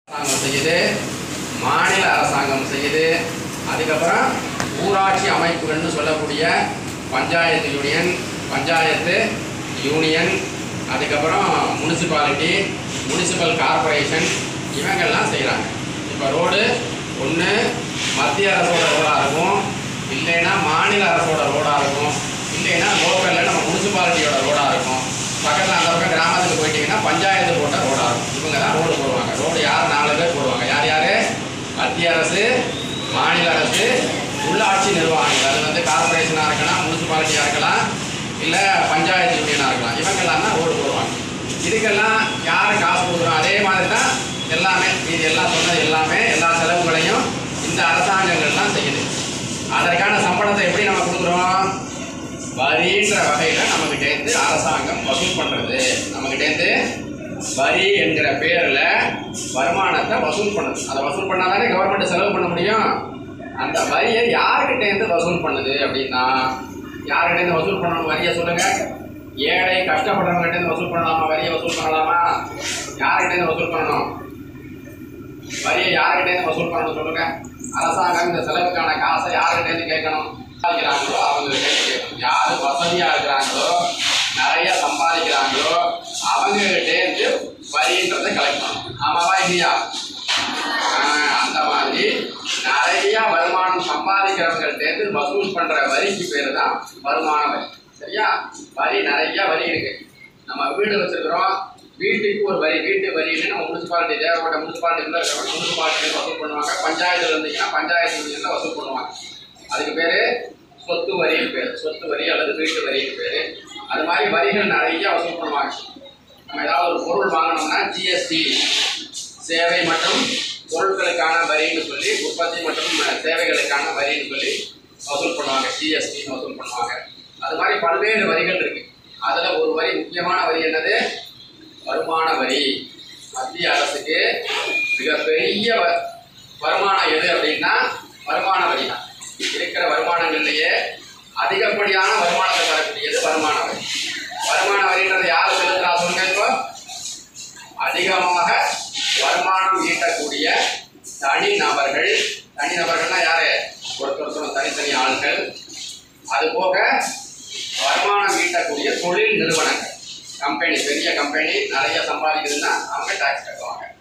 அரசாங்கம் செய்யுது மாநில அரசாங்கம் செய்யுது அதுக்கப்புறம் ஊராட்சி அமைப்புகள்னு சொல்லக்கூடிய பஞ்சாயத்து யூனியன் பஞ்சாயத்து யூனியன் அதுக்கப்புறம் முனிசிபாலிட்டி முனிசிபல் கார்ப்பரேஷன் இவங்கெல்லாம் செய்கிறாங்க இப்போ ரோடு ஒன்று மத்திய அரசோட ரோடாக இருக்கும் இல்லைன்னா மாநில அரசோட ரோடாக இருக்கும் இல்லைன்னா லோக்கலில் நம்ம முனிசிபாலிட்டியோட ரோடாக இருக்கும் பக்கத்தில் அந்த பக்கம் கிராமத்துக்கு போயிட்டீங்கன்னா பஞ்சாயத்து போட்ட ரோடாக இருக்கும் இவங்க தான் ரோடு போடுவாங்க ரோடு யார் நாலு பேர் போடுவாங்க யார் யார் மத்திய அரசு மாநில அரசு உள்ளாட்சி நிர்வாகங்கள் அது வந்து கார்பரேஷனாக இருக்கலாம் முனிசிபாலிட்டியாக இருக்கலாம் இல்லை பஞ்சாயத்து யூனியனாக இருக்கலாம் இவங்கெல்லாம் தான் ரோடு போடுவாங்க இதுக்கெல்லாம் யார் காசு கொடுக்குறோம் அதே மாதிரி தான் எல்லாமே இது எல்லாம் சொன்னது எல்லாமே எல்லா செலவுகளையும் இந்த அரசாங்கங்கள் தான் செய்யுது அதற்கான சம்பளத்தை எப்படி நம்ம கொடுக்குறோம் வரின்ற வகையில் நம்மகிட்டேருந்து அரசாங்கம் வசூல் பண்ணுறது நம்மகிட்டேருந்து வரி என்கிற பேரில் வருமானத்தை வசூல் பண்ணுது அதை வசூல் பண்ணால் தானே கவர்மெண்ட் செலவு பண்ண முடியும் அந்த வரியை யாருக்கிட்டேருந்து வசூல் பண்ணுது அப்படின்னா யாருக்கிட்டேருந்து வசூல் பண்ணணும் வரியை சொல்லுங்கள் ஏழை கஷ்டப்படுறவங்ககிட்டேருந்து வசூல் பண்ணலாமா வரியை வசூல் பண்ணலாமா யாருக்கிட்டேருந்து வசூல் பண்ணணும் வரியை யாருக்கிட்டேருந்து வசூல் பண்ணணும் சொல்லுங்க அரசாங்கம் இந்த செலவுக்கான காசை யாருக்கிட்டேருந்து கேட்கணும் சம்பாதிக்கிறாங்களோ அவங்க கேட்கணும் யாரு வசதியா இருக்கிறாங்களோ நிறைய சம்பாதிக்கிறாங்களோ அவங்க கிட்டேருந்து வரின்றதை கலெக்ட் பண்ணணும் ஆமாவா இல்லையா ஆஹ், அந்த மாதிரி நிறைய வருமானம் சம்பாதிக்கிறவங்கள்ட்டேருந்து வசூல் பண்ற வரிக்கு பேரு தான் வருமான வரி சரியா வரி நிறைய வரி இருக்கு நம்ம வீடு வச்சிருக்கிறோம் வீட்டுக்கு ஒரு வரி வீட்டு வரின்னு நம்ம முனிசிபாலிட்டி தேவைப்பட்ட முனிசிபாலிட்டியில் இருக்கிறவங்க முனிசிபாலிட்டி வசூல் பண்ணுவாங்க பஞ்சாயத்துல இருந்தீங்கன்னா பஞ்சாயத்து யூனியன்ல வசூல் பண்ணுவாங்க அதுக்கு பேரு சொத்து வரின்னு பேர் சொத்து வரி அல்லது வீட்டு வரின்னு பேரு அது மாதிரி வரிகள் நிறைய வசூல் பண்ணுவாங்க நம்ம ஏதாவது ஒரு பொருள் வாங்கினோம்னா ஜிஎஸ்டி சேவை மற்றும் பொருட்களுக்கான வரின்னு சொல்லி உற்பத்தி மற்றும் அஹ், சேவைகளுக்கான வரின்னு சொல்லி வசூல் பண்ணுவாங்க ஜிஎஸ்டின்னு வசூல் பண்ணுவாங்க அது மாதிரி பல்வேறு வரிகள் இருக்கு அதுல ஒரு வரி முக்கியமான வரி என்னது வருமான வரி மத்திய அரசுக்கு மிகப்பெரிய வ- வருமானம் எது அப்படின்னா வருமான வரி தான் இருக்கிற வருமானங்கள்லயே அதிகப்படியான வருமானத்தை தரக்கூடியது வருமான வரி வருமான வரின்றது யார் செலுத்துறா சொல்லுங்க இப்போ அதிகமாக வருமானம் ஈட்டக்கூடிய தனி நபர்கள் தனி நபர்கள்னா யாரு ஒருத்தர் ஒருத்தர் தனித்தனி ஆட்கள் அது போக வருமானம் ஈட்டக்கூடிய தொழில் நிறுவனங்கள் கம்பெனி பெரிய கம்பெனி நிறைய சம்பாதிக்குதுன்னா அவங்க டாக்ஸ் கட்டுவாங்க